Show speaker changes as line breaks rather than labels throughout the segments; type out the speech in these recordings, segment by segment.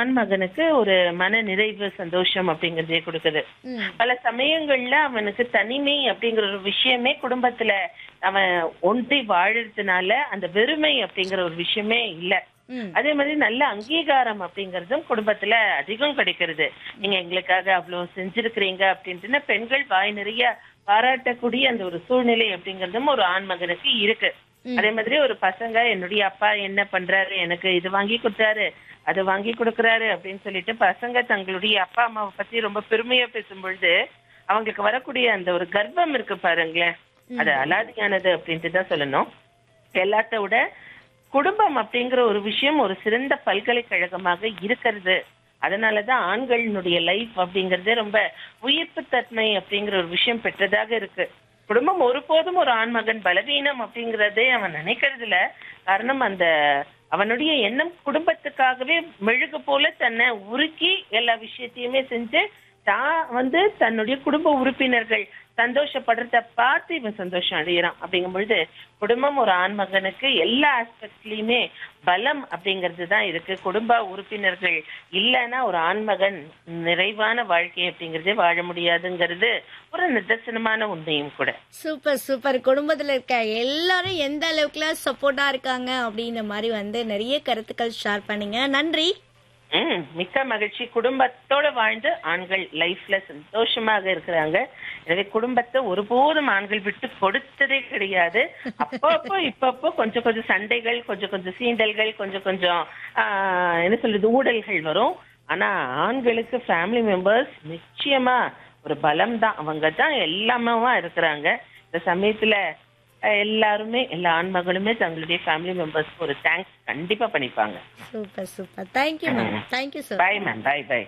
ஆண் மகனுக்கு ஒரு மன நிறைவு சந்தோஷம் அப்படிங்கறதே கொடுக்குது
ம்.
பல சமயங்கள்ல அவனுக்கு தனிமை அப்படிங்கிற ஒரு விஷயமே குடும்பத்துல அவன் ஒன்றி வாழறதுனால அந்த வெறுமை அப்படிங்கிற ஒரு விஷயமே இல்ல
ம்.
அதே மாதிரி நல்ல அங்கீகாரம் அப்படிங்கறதும் குடும்பத்துல அதிகம் கிடைக்கிறது நீங்க எங்களுக்காக அவ்வளவு செஞ்சிருக்கிறீங்க அப்படின்ட்டு பெண்கள் வாய் நிறைய பாராட்டக்கூடிய அந்த ஒரு சூழ்நிலை அப்படிங்கறதும் ஒரு ஆண் மகனுக்கு இருக்கு அதே மாதிரி ஒரு பசங்க என்னுடைய அப்பா என்ன பண்றாரு எனக்கு இது வாங்கி கொடுத்தாரு அது வாங்கி கொடுக்கறாரு அப்படின்னு சொல்லிட்டு பசங்க தங்களுடைய அப்பா அம்மாவை பத்தி ரொம்ப பெருமையா பேசும் பொழுது அவங்களுக்கு வரக்கூடிய அந்த ஒரு கர்வம் இருக்கு பாருங்களேன் அது அலாதியானது அப்படின்ட்டு தான் சொல்லணும் எல்லாத்த விட குடும்பம் அப்படிங்கிற ஒரு விஷயம் ஒரு சிறந்த பல்கலைக்கழகமாக இருக்கிறது அதனாலதான் ஆண்களினுடைய லைஃப் அப்படிங்கறதே ரொம்ப உயிர்ப்பு தன்மை அப்படிங்கிற ஒரு விஷயம் பெற்றதாக இருக்கு குடும்பம் ஒருபோதும் ஒரு ஆண்மகன் பலவீனம் அப்படிங்கறதே அவன் நினைக்கிறது இல்ல காரணம் அந்த அவனுடைய எண்ணம் குடும்பத்துக்காகவே மெழுகு போல தன்னை உருக்கி எல்லா விஷயத்தையுமே செஞ்சு தான் வந்து தன்னுடைய குடும்ப உறுப்பினர்கள் சந்தோஷப்படுறத பார்த்து இவன் சந்தோஷம் அடைகிறான் அப்படிங்கும் பொழுது குடும்பம் ஒரு ஆண்மகனுக்கு எல்லா ஆஸ்பெக்ட்லயுமே பலம் அப்படிங்கிறது தான் இருக்கு குடும்ப உறுப்பினர்கள் இல்லைன்னா ஒரு ஆண்மகன் நிறைவான வாழ்க்கை அப்படிங்கறதே வாழ முடியாதுங்கிறது ஒரு நிதர்சனமான உண்மையும் கூட
சூப்பர் சூப்பர் குடும்பத்துல இருக்க எல்லாரும் எந்த அளவுக்குலாம் சப்போர்ட்டா இருக்காங்க அப்படின்ற மாதிரி வந்து நிறைய கருத்துக்கள் ஷேர் பண்ணீங்க நன்றி
ம் மிக்க மகிழ்ச்சி குடும்பத்தோட வாழ்ந்து ஆண்கள் லைஃப்ல சந்தோஷமாக இருக்கிறாங்க எனவே குடும்பத்தை ஒருபோதும் ஆண்கள் விட்டு கொடுத்ததே கிடையாது அப்பப்போ இப்பப்போ கொஞ்சம் கொஞ்சம் சண்டைகள் கொஞ்சம் கொஞ்சம் சீண்டல்கள் கொஞ்சம் கொஞ்சம் ஆஹ், என்ன சொல்றது ஊடல்கள் வரும் ஆனா ஆண்களுக்கு ஃபேமிலி மெம்பர்ஸ் நிச்சயமா ஒரு பலம் தான் அவங்க தான் எல்லாமே இருக்கிறாங்க இந்த சமயத்துல அஹ், எல்லாருமே எல்லா ஆண்மகளுமே தங்களுடைய ஃபேமிலி மெம்பர்ஸ்க்கு ஒரு தேங்க்ஸ் கண்டிப்பா பண்ணிப்பாங்க
super super thank you ma'am thank you sir
bye ma'am bye bye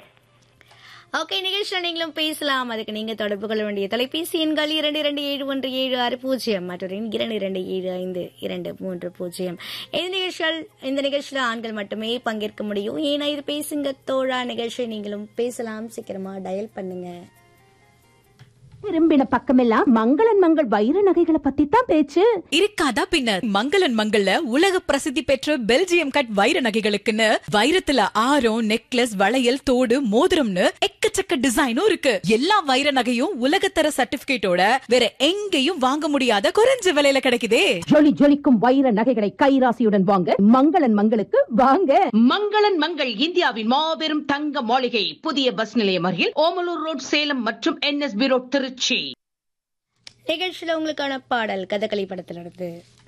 okay நிகழ்ச்சியில் நீங்களும் பேசலாம் அதுக்கு நீங்க தொடர்பு கொள்ள வேண்டிய தொலைபேசி எண்கள் இரண்டு இரண்டு ஏழு ஒன்று ஏழு ஆறு பூஜ்ஜியம் மற்றொரு எண் இரண்டு இரண்டு ஏழு ஐந்து இரண்டு மூன்று பூஜ்ஜியம் இந்த நிகழ்ச்சியில் இந்த நிகழ்ச்சியில் ஆண்கள் மட்டுமே பங்கேற்க முடியும் ஏன்னா இது பேசுங்க தோழா நிகழ்ச்சியை நீங்களும் பேசலாம் சீக்கிரமா டயல் பண்ணுங்க
திரும்பின பக்கமெல்லாம் மங்களன் மங்கள் வைர நகைகளை பத்தி தான் பேச்சு
இருக்காதா பின்ன மங்களன் மங்கள்ல உலக பிரசித்தி பெற்ற பெல்ஜியம் கட் வைர நகைகளுக்குன்னு வைரத்துல ஆரம் நெக்லஸ் வளையல் தோடு மோதிரம்னு எக்கச்சக்க டிசைனும் இருக்கு எல்லா வைர நகையும் உலகத்தர சர்டிபிகேட்டோட வேற எங்கேயும் வாங்க முடியாத குறைஞ்ச விலையில கிடைக்குதே
ஜொலி ஜொலிக்கும் வைர நகைகளை கைராசியுடன் வாங்க மங்களன் மங்களுக்கு வாங்க
மங்களன் மங்கள் இந்தியாவின் மாபெரும் தங்க மாளிகை புதிய பஸ் நிலையம் அருகில் ஓமலூர் ரோட் சேலம் மற்றும் என்எஸ்பி ரோட் திருச்சி
நிகழ்ச்சியில் உங்களுக்கான பாடல் கதகளி படத்திலிருந்து